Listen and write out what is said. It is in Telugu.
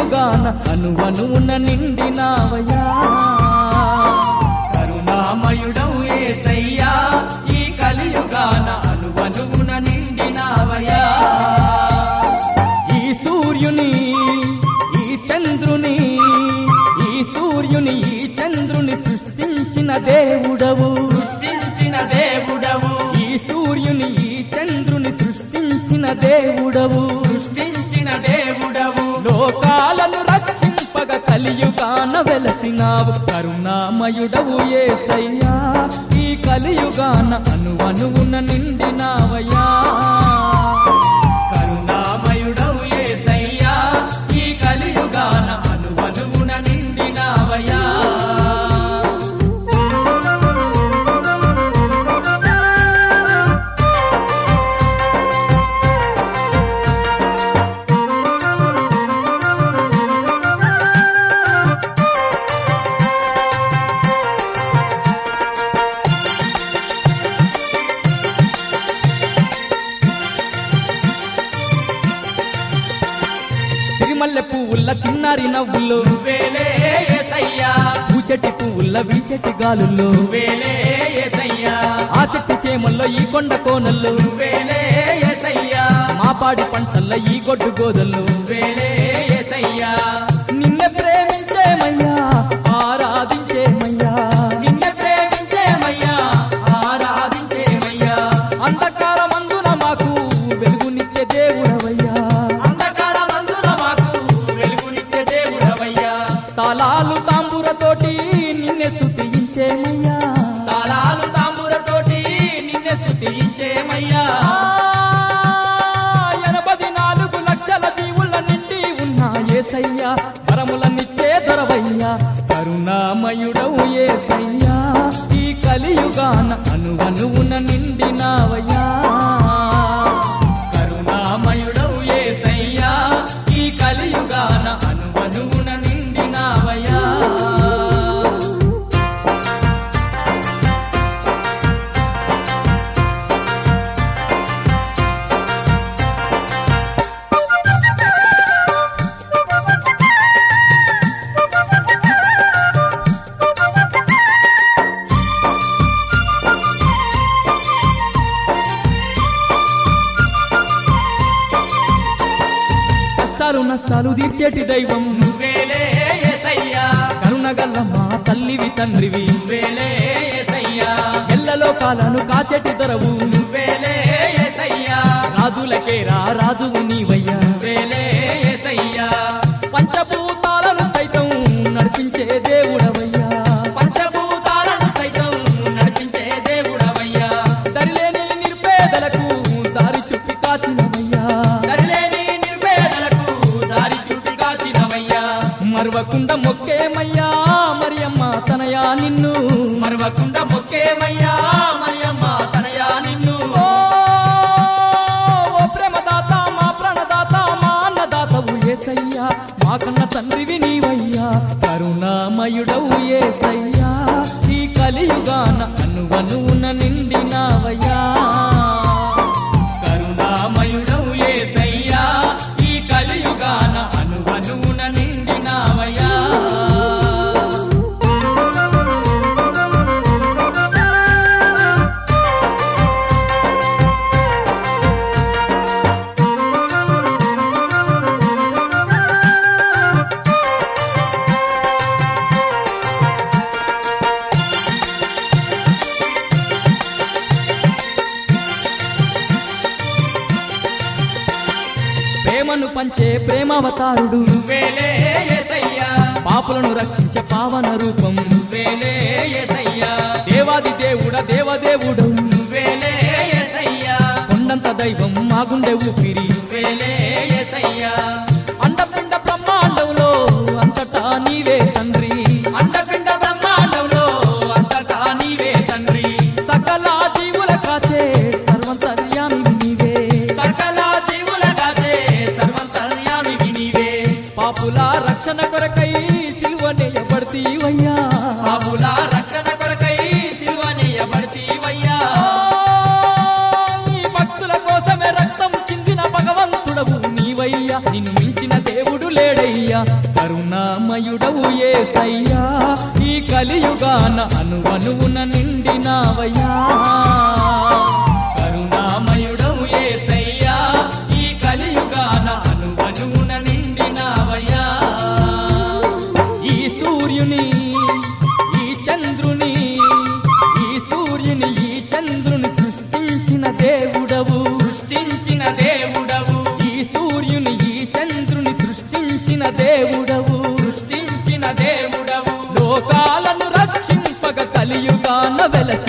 కలియుగాన అనువనున నిండినావయ్యా కరుణామయుడవు ఏసయ్యా ఈ కలియుగాన అనువనువున నిండినావయా ఈ సూర్యుని ఈ చంద్రుని ఈ సూర్యుని ఈ చంద్రుని సృష్టించిన దేవుడవు సృష్టించిన దేవుడవు ఈ సూర్యుని ఈ చంద్రుని సృష్టించిన దేవుడవు సృష్టించిన దేవుడవు లోకాలను రక్షింపగ కలియుగాన వెలసినావు కరుణామయుడవు ఏసయ్యా ఈ కలియుగాన అనువనువున నిండినావయ్యా కరుణామయుడవు ఏసయ్యా ఈ కలియుగాన అనువనువున నిండినావయా సిరిమల్లె పువ్వుల చిన్నారి నవ్వుల్లో వేలే ఏసయ్యా పూచటి పువ్వుల వీచటి గాలుల్లో వేలే ఏసయ్యా ఆ చెట్టు చేమల్లో ఈ కొండ కోనల్లో వేలే ఏసయ్యా మా పాడి పంటల్లో ఈ గొడ్డు గోదల్లో వేలే ఏసయ్యా నిన్న ప్రేమించేమయ్యా ఆరాధించేమయ్యా నిన్న ప్రేమించేమయ్యా ఆరాధించేమయ్యా అంధకారమందున మాకు వెలుగునిచ్చే దేవుడవయ్యా అంధకారమందున మాకు వెలుగునిచ్చే దేవుడవయ్యా తాళాలు తాంబూరతోటి నిన్నే స్తుతించేమయ్యా తాళాలు తాంబూరతోటి నిన్నే స్తుతించేమయ్యా ఎనభై నాలుగు లక్షల దీవుల నిండి ఉన్న ఏసయ్యా వరములనిచ్చే దొరవయ్యా కరుణామయుడవు ఏసయ్యా ఈ కలియుగాన అనువనువున నిండినావయ్యా కరుణామయుడవు ఏసయ్యా ఈ కలియుగాన అనువనువున నిండినావయ్యా కష్టాలు నష్టాలు తీర్చేటి దైవం వేలే ఏసయ్యా కరుణగల్ల మా తల్లివి తండ్రివి వేలే ఏసయ్యా ఎల్లలో కాలను కాచెటి దొరవు వేలే ఏసయ్యా రాజులకే రా రాజువు నీవయ్యా వేలే ఏసయ్యా పంచభూతాలను సైతం నడిపించే దేవుడవయ్యా పంచభూతాలను సైతం నడిపించే దేవుడవయ్యా దరిలేని నిర్పేదలకు దారి చుట్టి కాచినవయ్యా సరిలేని నిర్వేదలకు దారి చూపి కాచినవయ్యా మరవకుండా మొక్కేమయ్యా మరియమ్మ తనయా నిన్ను మరవకుండా మొక్కేమయ్యా మరియమ్మ తనయా నిన్ను ఓ ఓ ప్రేమదాత మా ప్రాణదాత మా అన్నదాతవు ఏసయ్యా మా కన్న తండ్రివి నీవయ్యా కరుణామయుడవు ఏసయ్యా ఈ కలియుగాన అనువనువున నిండినావయ్యా కరుణామయుడవు ఏసయ్యా ఈ కలియుగాన అనువనువున నిండినావయ్యా ప్రేమను పంచే ప్రేమావతారుడు వేలే ఏసయ్యా పాపులను రక్షించే పావన రూపం వేలే ఏసయ్యా దేవాది దేవుడ దేవదేవుడు వేలే ఏసయ్యా కొండంత దైవం మా గుండె ఊపిరి వేలే ఏసయ్యా అండపిండ బ్రహ్మాండంలో అంతటా నీవే తండ్రి అండపిండ బ్రహ్మాండంలో అంతటా నీవే తండ్రి సకల జీవుల కాచే సర్వంతర్యామి నీవే సకల జీవుల కాచే సర్వంతర్యామి నీవే పాపుల రక్షణ కొరకై సిలువనేయబడితీవయ్యా బాబుల రక్షణ కొరకై సిల్వనీయబడితీవయ్యా ఈ భక్తుల కోసమే రక్తం చిందిన భగవంతుడవు నీవయ్యా నిన్ను మించిన దేవుడు లేడయ్యా కరుణామయుడవు ఏసయ్యా ఈ కలియుగాన అనువనువున నిండినావయ్యా కరుణామయుడవు ఏసయ్యా ఈ కలియుగాన అనువనువున నిండినావయ్యా ఈ సూర్యుని ఈ చంద్రుని ఈ సూర్యుని ఈ చంద్రుని సృష్టించిన దేవుడవు సృష్టించిన దేవుడవు ఈ సూర్యుని ఈ చంద్రుని సృష్టించిన దేవుడవు సృష్టించిన దేవుడవు లోకాలను రక్షింపగ కలియుగాన వెలసి